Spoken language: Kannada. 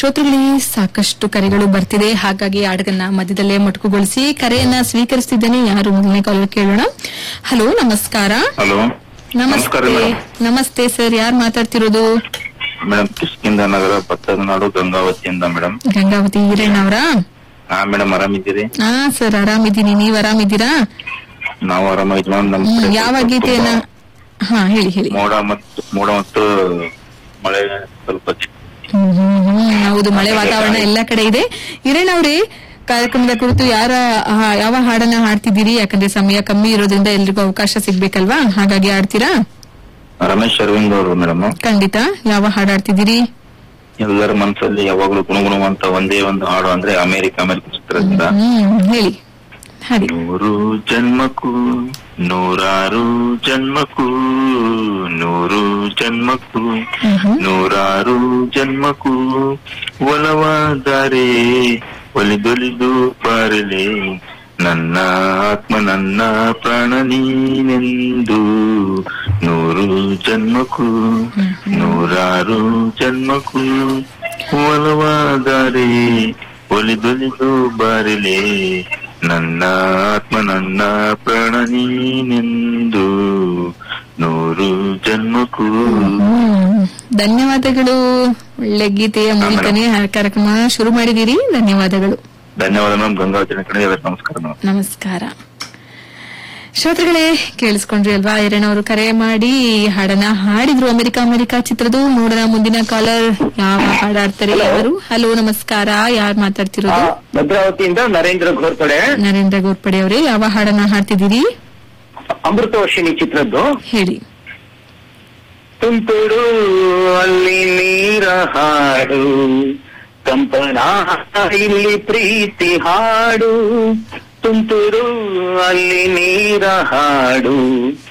ಶ್ರೋತೃಗಳಿಗೆ ಸಾಕಷ್ಟು ಕರೆಗಳು ಬರ್ತಿದೆ ಹಾಗಾಗಿ ಹಾಡಗನ್ನ ಮಧ್ಯದಲ್ಲೇ ಮೊಟಕುಗೊಳಿಸಿ ಕರೆಯನ್ನ ಸ್ವೀಕರಿಸ್ತಿದ್ದೇನೆ ಯಾರು ಮೊದಲನೇ ಕಾಲರ್ ಕೇಳೋಣ ಹಲೋ ನಮಸ್ಕಾರ ಹಲೋ ನಮಸ್ಕಾರ ನಮಸ್ತೆ ಮೇಡಮ್ ನಮಸ್ತೆ ಸರ್ ಯಾರು ಮಾತಾಡ್ತಿರೋದು ಮೇಡಮ್ ಕಿಷ್ಕಿಂದ ನಗರ ಭತ್ತದ ನಾಡು ಗಂಗಾವತಿಯಿಂದ ಮೇಡಮ್ ಗಂಗಾವತಿ ಹಿರೇಣ್ಣ ಅವರಾ ಹಾ ಮೇಡಮ್ ಆರಾಮಿದ್ದೀರಿ ಹಾ ಸರ್ ಆರಾಮಿದ್ದೀನಿ ನೀವ್ ಆರಾಮಿದ್ದೀರಾ ನಾವು ಆರಾಮಾಯ್ತು ಮೇಡಮ್ ನಮ್ ಹ್ಮ್, ಕಡೆ ಯಾವ ಸ್ವಲ್ಪ ಗೀತೆಯನ್ನ ಹಾ ಹೇಳಿ ಹೇಳಿ ಮೋಡ ಮತ್ತು ಮೋಡ ಮತ್ತು ಮಳೆ ಸ್ವಲ್ಪ ಹ್ಮ್, ಹ್ಮ್, ಹ್ಮ್. ಹೌದು ಮಳೆ ವಾತಾವರಣ ಎಲ್ಲ ಕಡೆ ಇದೆ ಹಿರೇಣ್ಣ ಅವರೇ ಕಾರ್ಯಕ್ರಮದ ಕುರಿತು ಯಾರ ಆ, ಯಾವ ಹಾಡನ್ನ ಹಾಡ್ತಿದ್ದೀರಿ ಯಾಕಂದ್ರೆ ಸಮಯ ಕಮ್ಮಿ ಇರೋದ್ರಿಂದ ಎಲ್ರಿಗೂ ಅವಕಾಶ ಸಿಗ್ಬೇಕಲ್ವಾ ಹಾಗಾಗಿ ಹಾಡ್ತೀರಾ ರಮೇಶ್ ಅರವಿಂದ್ ಅವರು ಮೇಡಮ್ ಖಂಡಿತ ಯಾವ ಹಾಡು ಹಾಡ್ತಿದ್ದೀರಿ ಎಲ್ಲರ ಮನಸ್ಸಲ್ಲಿ ಯಾವಾಗ್ಲೂ ಗುಣಗುಣವಂತ ಒಂದೇ ಒಂದು ಹಾಡು ಅಂದ್ರೆ ಅಮೆರಿಕ ಅಮೆರಿಕ ಚಿತ್ರದಿಂದ ಹ್ಮ್ ಹೇಳಿ ಹಾಡಿ ನೂರು ಜನ್ಮಕ್ಕೂ ನೂರಾರು ಜನ್ಮಕ್ಕೂ ನೂರು ಜನ್ಮಕ್ಕೂ ಹ್ಮ್ ಹ್ಮ್. ನೂರಾರು ಜನ್ಮಕ್ಕೂ ಒಲವಾದರೆ ಒಲಿದೊಲಿದು ಬಾರಲೆ ನನ್ನ ಆತ್ಮ ನನ್ನ ಪ್ರಾಣ ನೀನೆಂದು ನೂರು ಜನ್ಮಕ್ಕೂ ನೂರಾರು ಜನ್ಮಕ್ಕೂ ಒಲವಾದರೆ ಒಲಿದೊಲಿದು ಬಾರಲೆ ನನ್ನ ಆತ್ಮ ನನ್ನ ಪ್ರಾಣ ನೀನೆಂದು ನೂರು ಜನ್ಮಕ್ಕೂ ಹ್ಮ್. ಧನ್ಯವಾದಗಳು ಒಳ್ಳೆ ಗೀತೆಯ ಮೂಲಕನೇ ಆ ಕಾರ್ಯಕ್ರಮ ಶುರು ಮಾಡಿದ್ದೀರಿ ಧನ್ಯವಾದಗಳು ಧನ್ಯವಾದ ಮೇಡಮ್ ಗಂಗಾವತಿ ಕಡೆ ಎಲ್ಲರಿಗೂ ನಮಸ್ಕಾರ ಮೇಡಮ್ ನಮಸ್ಕಾರ ಶ್ರೋತೃಗಳೇ ಕೇಳಿಸ್ಕೊಂಡ್ರಿ ಅಲ್ವಾ ಹಿರೇಣ್ಣವರು ಕರೆ ಮಾಡಿ ಈ ಹಾಡನ್ನ ಹಾಡಿದ್ರು ಅಮೆರಿಕ ಅಮೆರಿಕ ಚಿತ್ರದ ನೋಡೋಣ ಮುಂದಿನ ಕಾಲರ್ ಯಾವ ಹಾಡಾಡ್ತಾರೆ ಅವರು ಹಲೋ ನಮಸ್ಕಾರ ಯಾರು ಮಾತಾಡ್ತಿರೋದು ಭದ್ರಾವತಿಯಿಂದ ನರೇಂದ್ರ ಘೋರ್ಪಡೆ ನರೇಂದ್ರ ಗೋರ್ಪಡೆ ಅವರೇ ಯಾವ ಹಾಡನ್ನ ಹಾಡ್ತಿದ್ದೀರಿ ಅಮೃತವರ್ಷಿಣಿ ಚಿತ್ರದ್ದು ಹೇಳಿ ತುಂತುರು ಅಲ್ಲಿ ನೀರ ಹಾಡು ಕಂಪನ ಇಲ್ಲಿ ಪ್ರೀತಿ ಹಾಡು ತುಂತುರು ಅಲ್ಲಿ ನೀರ ಹಾಡು